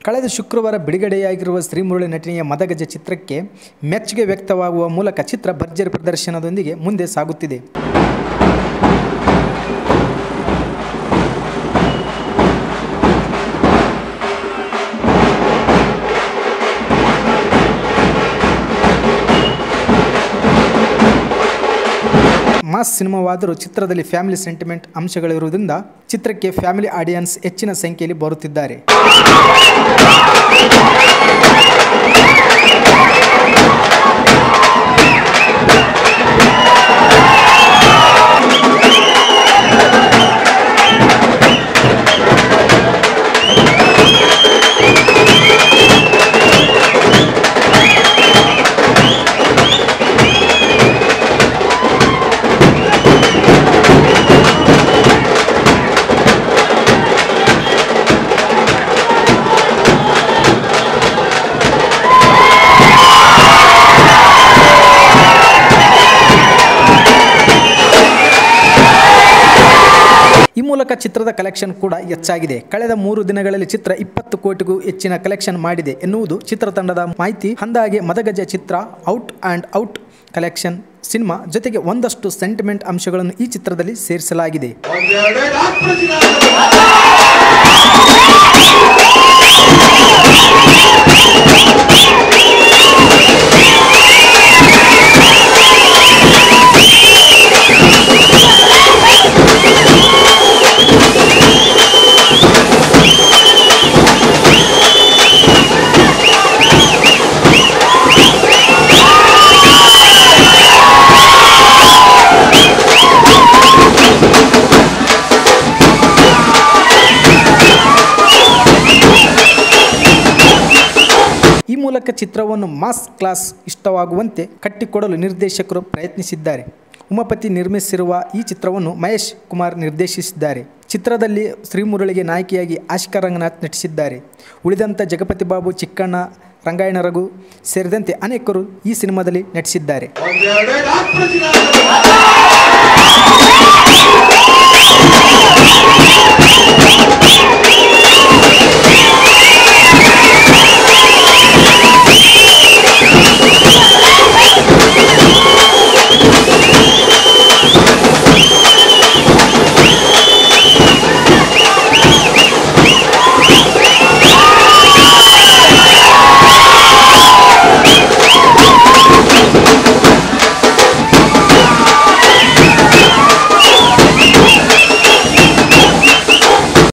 ಕಳೆದ ಶುಕ್ರವಾರ ಬಿಡುಗಡೆಯಾಗಿರುವ ಶ್ರೀಮುರಳಿ ನಟನೆಯ ಮದಗಜ ಚಿತ್ರಕ್ಕೆ ಮೆಚ್ಚುಗೆ ವ್ಯಕ್ತವಾಗುವ ಮೂಲಕ ಚಿತ್ರ ಭರ್ಜರಿ ಪ್ರದರ್ಶನದೊಂದಿಗೆ ಮುಂದೆ ಸಾಗುತ್ತಿದೆ ಮಾಸ್ ಸಿನಿಮಾವಾದರೂ ಚಿತ್ರದಲ್ಲಿ ಫ್ಯಾಮಿಲಿ ಸೆಂಟಿಮೆಂಟ್ ಅಂಶಗಳಿರುವುದರಿಂದ ಚಿತ್ರಕ್ಕೆ ಫ್ಯಾಮಿಲಿ ಆಡಿಯನ್ಸ್ ಹೆಚ್ಚಿನ ಸಂಖ್ಯೆಯಲ್ಲಿ ಬರುತ್ತಿದ್ದಾರೆ ಈ ಮೂಲಕ ಚಿತ್ರದ ಕಲೆಕ್ಷನ್ ಕೂಡ ಹೆಚ್ಚಾಗಿದೆ ಕಳೆದ ಮೂರು ದಿನಗಳಲ್ಲಿ ಚಿತ್ರ ಇಪ್ಪತ್ತು ಕೋಟಿಗೂ ಹೆಚ್ಚಿನ ಕಲೆಕ್ಷನ್ ಮಾಡಿದೆ ಎನ್ನುವುದು ಚಿತ್ರತಂಡದ ಮಾಹಿತಿ ಅಂದಾಗೆ ಮದಗಜ ಚಿತ್ರ out and out collection cinema ಜೊತೆಗೆ ಒಂದಷ್ಟು ಸೆಂಟಿಮೆಂಟ್ ಅಂಶಗಳನ್ನು ಈ ಚಿತ್ರದಲ್ಲಿ ಸೇರಿಸಲಾಗಿದೆ ಒಂದೆರಡು ಡಾಕ್ಟರ್ ಸಿನಿಮಾ ಈ ಮೂಲಕ ಚಿತ್ರವನ್ನು ಮಾಸ್ ಕ್ಲಾಸ್ ಇಷ್ಟವಾಗುವಂತೆ ಕಟ್ಟಿಕೊಡಲು ನಿರ್ದೇಶಕರು ಪ್ರಯತ್ನಿಸಿದ್ದಾರೆ ಉಮಾಪತಿ ನಿರ್ಮಿಸಿರುವ ಈ ಚಿತ್ರವನ್ನು ಮಹೇಶ್ ಕುಮಾರ್ ನಿರ್ದೇಶಿಸಿದ್ದಾರೆ ಚಿತ್ರದಲ್ಲಿ ಶ್ರೀಮುರಳಿಗೆ ನಾಯಕಿಯಾಗಿ ಆಶಿಕಾ ರಂಗನಾಥ್ ನಟಿಸಿದ್ದಾರೆ ಉಳಿದಂಥ ಜಗಪತಿ ಬಾಬು ಚಿಕ್ಕಣ್ಣ ರಂಗಾಯಣ ರಘು ಸೇರಿದಂತೆ ಅನೇಕರು ಈ ಸಿನಿಮಾದಲ್ಲಿ ನಟಿಸಿದ್ದಾರೆ ಒಂದೆರಡು ಡಾಕ್ಟರ್ ಸಿನಿಮಾ Thank